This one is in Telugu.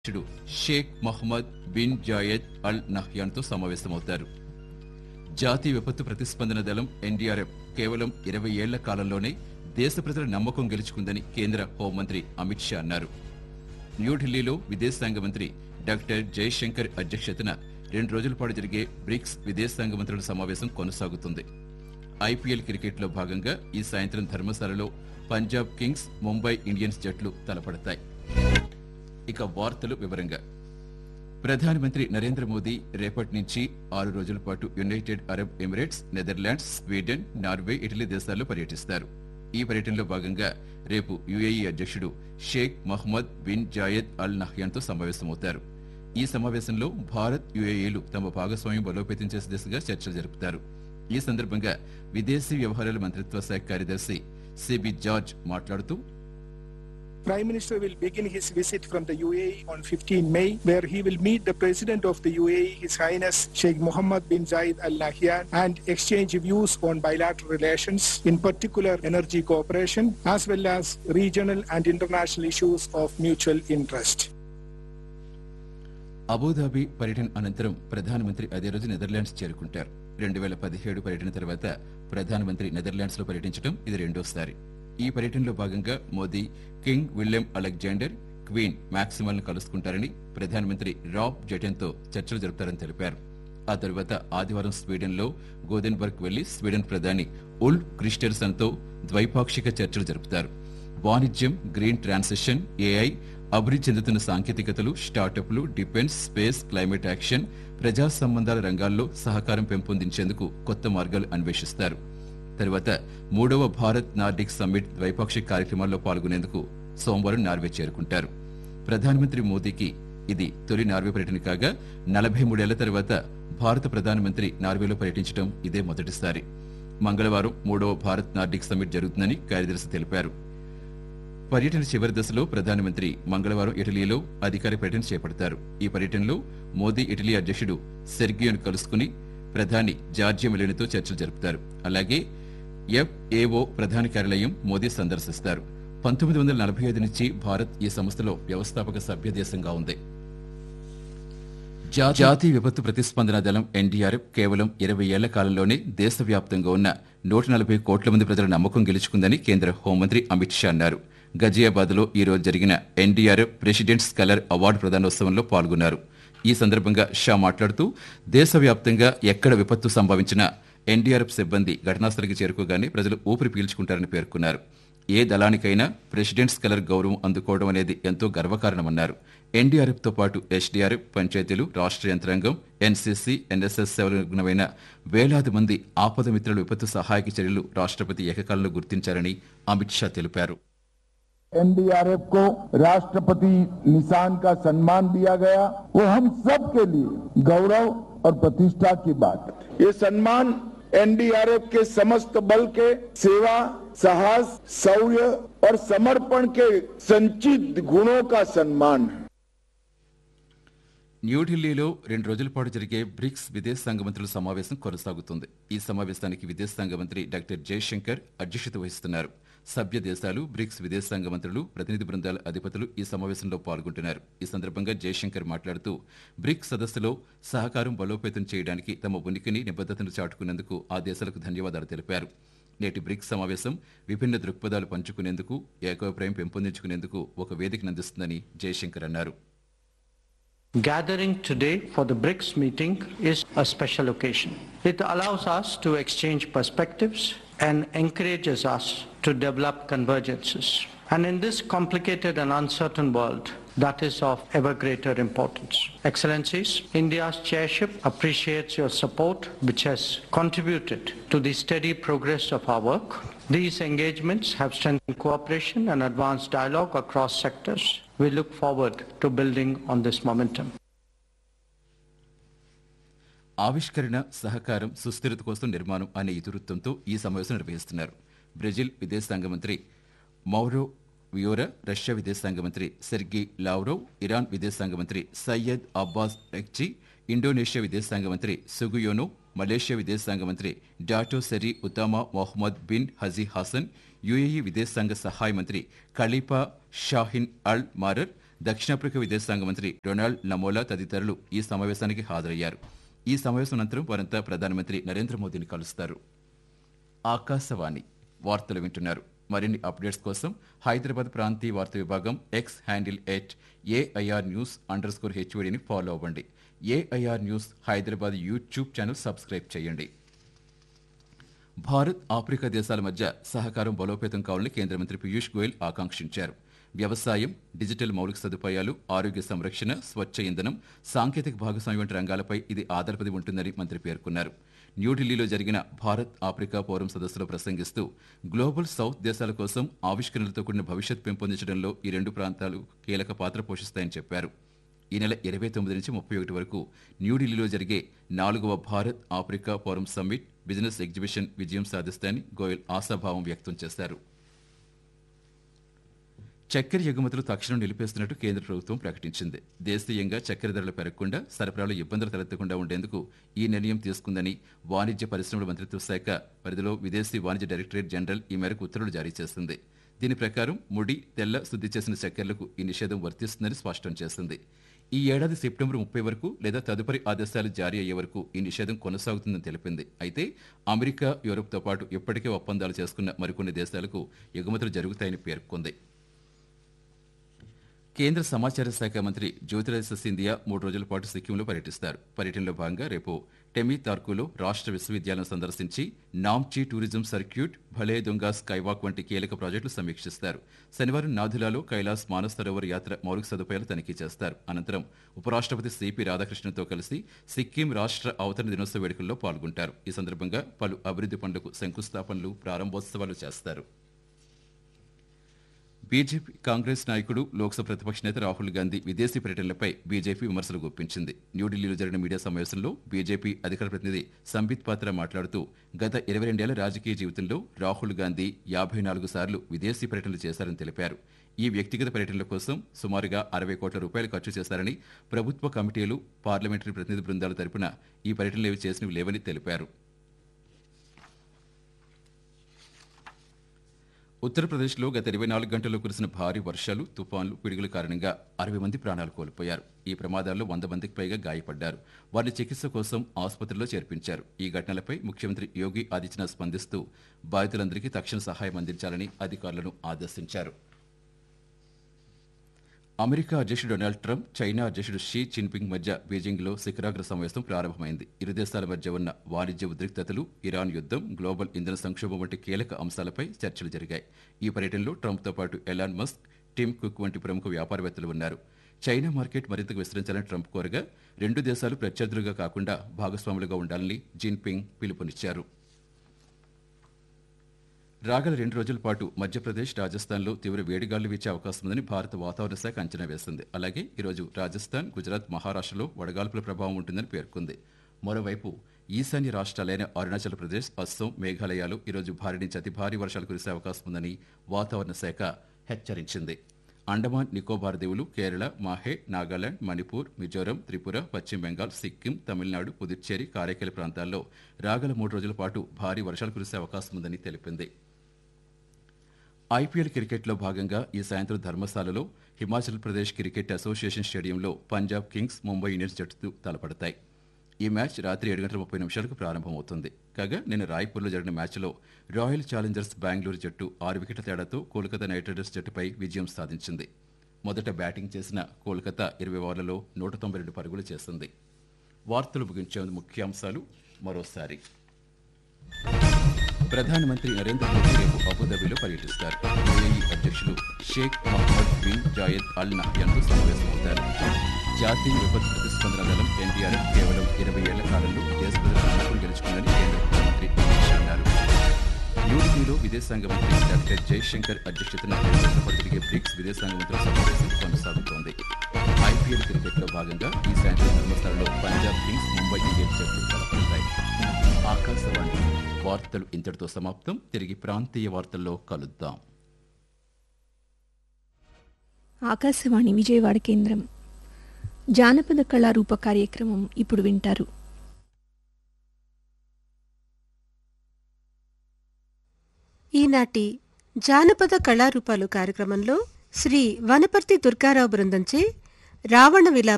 అధ్యక్షుడు Sheikh Mohammed bin Zayed Al నహ్యాన్తో సమావేశమవుతారు జాతీయ విపత్తు ప్రతిస్పందన దళం ఎన్డీఆర్ఎఫ్ కేవలం ఇరవై ఏళ్ల కాలంలోనే దేశ ప్రజల నమ్మకం గెలుచుకుందని కేంద్ర హోంమంత్రి అమిత్ షా అన్నారు న్యూఢిల్లీలో విదేశాంగ మంత్రి డాక్టర్ జయశంకర్ అధ్యక్షతన రెండు రోజుల పాటు జరిగే బ్రిక్స్ విదేశాంగ మంత్రుల సమావేశం కొనసాగుతుంది ఐపీఎల్ క్రికెట్లో భాగంగా ఈ సాయంత్రం ధర్మశాలలో పంజాబ్ కింగ్స్ ముంబై ఇండియన్స్ జట్లు తలపడతాయి ఇక వార్తలు వివరంగా ప్రధానమంత్రి నరేంద్ర మోదీ రేపటి నుంచి ఆరు రోజుల పాటు United Arab Emirates Netherlands Sweden Norway Italy దేశాల్లో పర్యటిస్తారు ఈ పర్యటనలో భాగంగా రేపు యుఏఈ అధ్యక్షుడు Sheikh Mohammed bin Zayed Al నహ్యాన్తో సమావేశమవుతారు ఈ సమావేశంలో భారత్ యుఏఈలు తమ భాగస్వామ్యం బలోపేతం చేసే దిశగా చర్చలు జరుపుతారు ఈ సందర్భంగా విదేశీ వ్యవహారాల మంత్రిత్వ శాఖ కార్యదర్శి సిబి జార్జ్ మాట్లాడుతూ Prime Minister will begin his visit from the UAE on 15 May, where he will meet the President of the UAE, His Highness Sheikh Mohammed bin Zayed Al Nahyan, and exchange views on bilateral relations, in particular energy cooperation, as well as regional and international issues of mutual interest. Abu Dhabi పర్యటన అనంతరం ప్రధానమంత్రి అదే రోజు నెదర్లాండ్స్ చేరుకుంటారు రెండు వేల పదిహేడు పర్యటన తర్వాత ప్రధానమంత్రి నెదర్లాండ్స్ లో పర్యటించడం ఇది రెండోసారి ఈ పర్యటనలో భాగంగా Modi King Willem Alexander Queen Maxima ను కలుసుకుంటారని ప్రధానమంత్రి రాబ్ జెటెన్తో చర్చలు జరుపుతారని తెలిపారు ఆ తరువాత ఆదివారం స్వీడన్ లో గోదెన్బర్గ్ వెళ్లి స్వీడన్ ప్రధాని ఉల్ క్రిస్టర్సన్ తో ద్వైపాక్షిక చర్చలు జరుపుతారు వాణిజ్యం గ్రీన్ ట్రాన్సిషన్ ఏఐ అభివృద్ధి చెందుతున్న సాంకేతికతలు స్టార్టప్లు డిఫెన్స్ స్పేస్ క్లైమేట్ యాక్షన్ ప్రజా సంబంధాల రంగాల్లో సహకారం పెంపొందించేందుకు కొత్త మార్గాలు అన్వేషిస్తారు తరువాత మూడవ భారత్ నార్డిక్ సమ్మిట్ ద్వైపాక్షిక కార్యక్రమాల్లో పాల్గొనేందుకు సోమవారం నార్వే చేరుకుంటారు ప్రధానమంత్రి మోదీకి ఇది తొలి నార్వే పర్యటన కాగా నలభై మూడేళ్ల తర్వాత భారత ప్రధానమంత్రి నార్వేలో పర్యటించడం ఇదే మొదటిసారి మంగళవారం మూడవ భారత్ నార్డిక్ సమ్మిట్ జరుగుతుందని కార్యదర్శి తెలిపారు పర్యటన చివరి దశలో ప్రధానమంత్రి మంగళవారం ఇటలీలో అధికార పర్యటన చేపడతారు ఈ పర్యటనలో మోదీ ఇటలీ అధ్యక్షుడు సెర్గియోను కలుసుకుని ప్రధాని జార్జియా మెలోనితో చర్చలు జరుపుతారు అలాగే ఎఫ్ఏఓ ప్రధాన కార్యాలయం మోదీ సందర్శిస్తారు పంతొమ్మిది వందల నలభై ఐదు నుంచి భారత్ ఈ సంస్థలో వ్యవస్థాపక సభ్య దేశంగా ఉంది జా- జాతీయ విపత్తు ప్రతిస్పందన దళం ఎన్డీఆర్ఎఫ్ కేవలం ఇరవై ఏళ్ల కాలంలోనే దేశవ్యాప్తంగా ఉన్న నూట నలభై కోట్ల మంది ప్రజల నమ్మకం గెలుచుకుందని కేంద్ర హోంమంత్రి అమిత్ షా అన్నారు గజియాబాద్ లో ఈ రోజు జరిగిన ఎన్డీఆర్ఎఫ్ ప్రెసిడెంట్స్ కలర్ అవార్డు ప్రదానోత్సవంలో పాల్గొన్నారు ఈ సందర్భంగా షా మాట్లాడుతూ దేశవ్యాప్తంగా ఎక్కడ విపత్తు సంభవించినా ఎన్డీఆర్ఎఫ్ సిబ్బంది ఘటనాస్థలికి చేరుకోగానే ప్రజలు ఊపిరి పీల్చుకుంటారని పేర్కొన్నారు ఏ దళానికైనా ప్రెసిడెంట్స్ కలర్ గౌరవం అందుకోవడం అనేది ఎంతో గర్వకారణమన్నారు ఎన్డీఆర్ఎఫ్ తో పాటు ఎస్డీఆర్ఎఫ్ పంచాయతీలు రాష్ట్ర యంత్రాంగం ఎన్సీసీ ఎన్ఎస్ఎస్ సేవలగుణమైన వేలాది మంది ఆపద మిత్రుల విపత్తు సహాయక చర్యలు రాష్ట్రపతి ఏకకాలంలో గుర్తించారని అమిత్ షా తెలిపారు एनडीआरएफ को राष्ट्रपति निशान का सम्मान दिया गया वो हम सब के लिए गौरव और प्रतिष्ठा की बात है ये सम्मान एनडीआरएफ के समस्त बल के सेवा साहस शौर्य और समर्पण के संचित गुणों का सम्मान है న్యూఢిల్లీలో రెండు రోజుల పాటు జరిగే బ్రిక్స్ విదేశాంగ మంత్రుల సమావేశం కొనసాగుతుంది ఈ సమావేశానికి విదేశాంగ మంత్రి డాక్టర్ జయశంకర్ అధ్యక్షత వహిస్తున్నారు సభ్య దేశాలు బ్రిక్స్ విదేశాంగ మంత్రులు ప్రతినిధి బృందాల అధిపతులు ఈ సమావేశంలో పాల్గొంటున్నారు ఈ సందర్భంగా జయశంకర్ మాట్లాడుతూ బ్రిక్స్ సదస్సులో సహకారం బలోపేతం చేయడానికి తమ ఉనికిని నిబద్ధతను చాటుకున్నందుకు ఆ దేశాలకు ధన్యవాదాలు తెలిపారు నేటి బ్రిక్స్ సమావేశం విభిన్న దృక్పథాలు పంచుకునేందుకు ఏకోభిప్రాయం పెంపొందించుకునేందుకు ఒక వేదికను అందిస్తుందని జయశంకర్ అన్నారు Gathering today for the BRICS meeting is a special occasion. It allows us to exchange perspectives and encourages us to develop convergences. And in this complicated and uncertain world, that is of ever greater importance. Excellencies, India's chairship appreciates your support, which has contributed to the steady progress of our work. These engagements have strengthened cooperation and advanced dialogue across sectors. We look forward to building on this momentum. ఆవిష్కరణ సహకారం సుస్థిరత కోసం నిర్మాణం అనే ఇతివృత్తంతో ఈ సమావేశం నిర్వహిస్తున్నారు బ్రెజిల్ విదేశాంగ మంత్రి మౌరో వియోరా రష్యా విదేశాంగ మంత్రి సెర్గి లావ్రోవ్ ఇరాన్ విదేశాంగ మంత్రి సయ్యద్ అబ్బాస్ ఎక్చి ఇండోనేషియా విదేశాంగ మంత్రి సుగుయోనో మలేషియా విదేశాంగ మంత్రి Dato Seri Utama Mohamad bin Haji Hasan UAE విదేశాంగ సహాయ మంత్రి ఖలీఫా షాహిన్ అల్ మారర్ దక్షిణాఫ్రికా విదేశాంగ మంత్రి డొనాల్డ్ నమోలా తదితరులు ఈ సమావేశానికి హాజరయ్యారు ఈ సమావేశం అనంతరం వారంతా ప్రధానమంత్రి నరేంద్ర మోదీని కలుస్తారు ఆకాశవాణి వార్తలు వింటున్నారు మరిన్ని అప్డేట్స్ కోసం హైదరాబాద్ ప్రాంతీయ వార్తా విభాగం X handle at AIR news underscore స్కోర్ హెచ్వడిని ఫాలో అవ్వండి AIR news Hyderabad YouTube channel subscribe చేయండి భారత్ ఆఫ్రికా దేశాల మధ్య సహకారం బలోపేతం కావాలని కేంద్ర మంత్రి పీయూష్ గోయల్ ఆకాంక్షించారు వ్యవసాయం డిజిటల్ మౌలిక సదుపాయాలు ఆరోగ్య సంరక్షణ స్వచ్ఛ ఇంధనం సాంకేతిక భాగస్వామ్యం వంటి రంగాలపై ఇది ఆధారపడి ఉంటుందని మంత్రి పేర్కొన్నారు న్యూఢిల్లీలో జరిగిన భారత్ ఆఫ్రికా ఫోరం సదస్సులో ప్రసంగిస్తూ గ్లోబల్ సౌత్ దేశాల కోసం ఆవిష్కరణలతో కూడిన భవిష్యత్ పెంపొందించడంలో ఈ రెండు ప్రాంతాలు కీలక పాత్ర పోషిస్తాయని చెప్పారు ఈ నెల ఇరవై తొమ్మిది నుంచి ముప్పై ఒకటి వరకు న్యూఢిల్లీలో జరిగే నాలుగవ Bharat Africa forum summit business exhibition విజయం సాధిస్తాయని గోయల్ ఆశాభావం వ్యక్తం చేశారు చక్కెర ఎగుమతులు తక్షణం నిలిపేస్తున్నట్టు కేంద్ర ప్రభుత్వం ప్రకటించింది దేశీయంగా చక్కెర ధరలు పెరగకుండా సరఫరాలో ఇబ్బందులు తలెత్తకుండా ఉండేందుకు ఈ నిర్ణయం తీసుకుందని వాణిజ్య పరిశ్రమల మంత్రిత్వ శాఖ పరిధిలో విదేశీ వాణిజ్య డైరెక్టరేట్ జనరల్ ఈ మేరకు ఉత్తర్వులు జారీ చేసింది దీని ప్రకారం ముడి తెల్ల శుద్ధి చేసిన చక్కెరలకు ఈ నిషేధం వర్తిస్తుందని స్పష్టం చేసింది ఈ ఏడాది సెప్టెంబర్ ముప్పై వరకు లేదా తదుపరి ఆదేశాలు జారీ అయ్యే వరకు ఈ నిషేధం కొనసాగుతుందని తెలిపింది అయితే అమెరికా యూరోప్తో పాటు ఇప్పటికే ఒప్పందాలు చేసుకున్న మరికొన్ని దేశాలకు ఎగుమతులు జరుగుతాయని పేర్కొంది కేంద్ర సమాచార శాఖ మంత్రి జ్యోతిరాదిత్య సింధియా మూడు రోజుల పాటు సిక్కింలో పర్యటిస్తారు పర్యటనలో భాగంగా రేపు టెమి తార్కులో రాష్ట్ర విశ్వవిద్యాలయం సందర్శించి నామ్చీ టూరిజం సర్క్యూట్ భలే దొంగ స్కైవాక్ వంటి కీలక ప్రాజెక్టులు సమీక్షిస్తారు శనివారం నాథులాలో కైలాస్ మానస్ సరోవర్ యాత్ర మౌలిక సదుపాయాలు తనిఖీ చేస్తారు అనంతరం ఉపరాష్ట్రపతి సిపి రాధాకృష్ణన్తో కలిసి సిక్కిం రాష్ట్ర అవతరణ దినోత్సవ వేడుకల్లో పాల్గొంటారు ఈ సందర్భంగా పలు అభివృద్ధి పనులకు శంకుస్థాపనలు ప్రారంభోత్సవాలు చేస్తారు బీజేపీ కాంగ్రెస్ నాయకుడు లోక్సభ ప్రతిపక్ష నేత రాహుల్ గాంధీ విదేశీ పర్యటనలపై బీజేపీ విమర్శలు గుప్పించింది న్యూఢిల్లీలో జరిగిన మీడియా సమావేశంలో బీజేపీ అధికార ప్రతినిధి సంబిత్ పాత్ర మాట్లాడుతూ గత ఇరవై రెండేళ్ల రాజకీయ జీవితంలో రాహుల్ గాంధీ యాభై నాలుగు సార్లు విదేశీ పర్యటనలు చేశారని తెలిపారు ఈ వ్యక్తిగత పర్యటనల కోసం సుమారుగా అరవై కోట్ల రూపాయలు ఖర్చు చేశారని ప్రభుత్వ కమిటీలు పార్లమెంటరీ ప్రతినిధి బృందాల తరపున ఈ పర్యటనలు ఏవి చేసినవి లేవని తెలిపారు ఉత్తరప్రదేశ్లో గత ఇరవై నాలుగు గంటల్లో కురిసిన భారీ వర్షాలు తుఫాన్లు పిడుగుల కారణంగా అరవై మంది ప్రాణాలు కోల్పోయారు ఈ ప్రమాదాల్లో వంద మందికి పైగా గాయపడ్డారు వారిని చికిత్స కోసం ఆసుపత్రిలో చేర్పించారు ఈ ఘటనలపై ముఖ్యమంత్రి యోగి ఆదిత్యనాథ్ స్పందిస్తూ బాధితులందరికీ తక్షణ సహాయం అందించాలని అధికారులను ఆదేశించారు అమెరికా అధ్యక్షుడు డొనాల్డ్ ట్రంప్ చైనా అధ్యక్షుడు షీ జిన్పింగ్ మధ్య బీజింగ్లో శిఖరాగ్ర సమావేశం ప్రారంభమైంది ఇరు దేశాల మధ్య ఉన్న వాణిజ్య ఉద్రిక్తతలు ఇరాన్ యుద్ధం గ్లోబల్ ఇంధన సంక్షోభం వంటి కీలక అంశాలపై చర్చలు జరిగాయి ఈ పర్యటనలో ట్రంప్తో పాటు ఎలాన్ మస్క్ టిమ్ కుక్ వంటి ప్రముఖ వ్యాపారవేత్తలు ఉన్నారు చైనా మార్కెట్ మరింతగా విస్తరించాలని ట్రంప్ కోరగా రెండు దేశాలు ప్రత్యర్థులుగా కాకుండా భాగస్వాములుగా ఉండాలని జిన్పింగ్ పిలుపునిచ్చారు రాగల రెండు రోజుల పాటు మధ్యప్రదేశ్ రాజస్థాన్లో తీవ్ర వేడిగాలు వీచే అవకాశం ఉందని భారత వాతావరణ శాఖ అంచనా వేసింది అలాగే ఈరోజు రాజస్థాన్ గుజరాత్ మహారాష్ట్రలో వడగాల్పుల ప్రభావం ఉంటుందని పేర్కొంది మరోవైపు ఈశాన్య రాష్ట్రాలైన అరుణాచల్ ప్రదేశ్ అస్సోం మేఘాలయాలు ఈరోజు భారీ నుంచి అతి భారీ వర్షాలు కురిసే అవకాశం ఉందని వాతావరణ శాఖ హెచ్చరించింది అండమాన్ నికోబార్ దీవులు కేరళ మాహే నాగాలాండ్ మణిపూర్ మిజోరం త్రిపుర పశ్చిమ బెంగాల్ సిక్కిం తమిళనాడు పుదుచ్చేరి కారైకల్ ప్రాంతాల్లో రాగల మూడు రోజుల పాటు భారీ వర్షాలు కురిసే అవకాశం ఉందని తెలిపింది ఐపీఎల్ క్రికెట్లో భాగంగా ఈ సాయంత్రం ధర్మశాలలో హిమాచల్ ప్రదేశ్ క్రికెట్ అసోసియేషన్ స్టేడియంలో పంజాబ్ కింగ్స్ ముంబై ఇండియన్స్ జట్టు తలపడతాయి ఈ మ్యాచ్ రాత్రి ఏడు గంటల ముప్పై నిమిషాలకు ప్రారంభమవుతుంది కాగా నిన్న రాయ్పూర్లో జరిగిన మ్యాచ్లో రాయల్ ఛాలెంజర్స్ బెంగళూరు జట్టు ఆరు వికెట్ల తేడాతో కోల్కతా నైట్ రైడర్స్ జట్టుపై విజయం సాధించింది మొదట బ్యాటింగ్ చేసిన కోల్కతా ఇరవై ఓవర్లలో నూట తొంభై రెండు పరుగులు చేసింది వార్తలు ముగించే ముఖ్యాంశాలు మరోసారి ప్రధానమంత్రి నరేంద్ర మోదీ రేపు అబుదాబిలో పర్యటిస్తారు యుఏఈ అధ్యక్షులు Sheikh Mohammed bin Zayed Al నహ్యాన్తో సమావేశమవుతారు జాతీయ విపత్తు ప్రతిస్పందన దళం ఎన్డీఆర్ఎఫ్ కేవలం ఇరవై ఏళ్ల కాలంలో దేశ ప్రజల నమ్మకం గెలుచుకుందని కేంద్ర ప్రధానమంత్రి అమిత్ షా అన్నారు న్యూఢిల్లీలో విదేశాంగ మంత్రి డాక్టర్ జైశంకర్ అధ్యక్షతన రెండు రోజుల పాటు జరిగే బ్రిక్స్ విదేశాంగ మంత్రుల సమావేశం కొనసాగుతోంది ఐపీఎల్ క్రికెట్లో భాగంగా ఈ సాయంత్రం ధర్మస్థలంలో పంజాబ్ కింగ్స్ ముంబై ఇండియన్స్ జట్లు తలపడతాయి ఆకాశవాణి వార్తలు ఇంతటితో సమాప్తం తిరిగి ప్రాంతీయ వార్తల్లో కలుద్దాం ఆకాశవాణి విజయవాడ కేంద్రం జానపద కళారూప కార్యక్రమం ఇప్పుడు వింటారు ఈనాటి జానపద కళారూపాలు కార్యక్రమంలో శ్రీ వనపర్తి దుర్గారావు బృందంచే రావణ విలాపం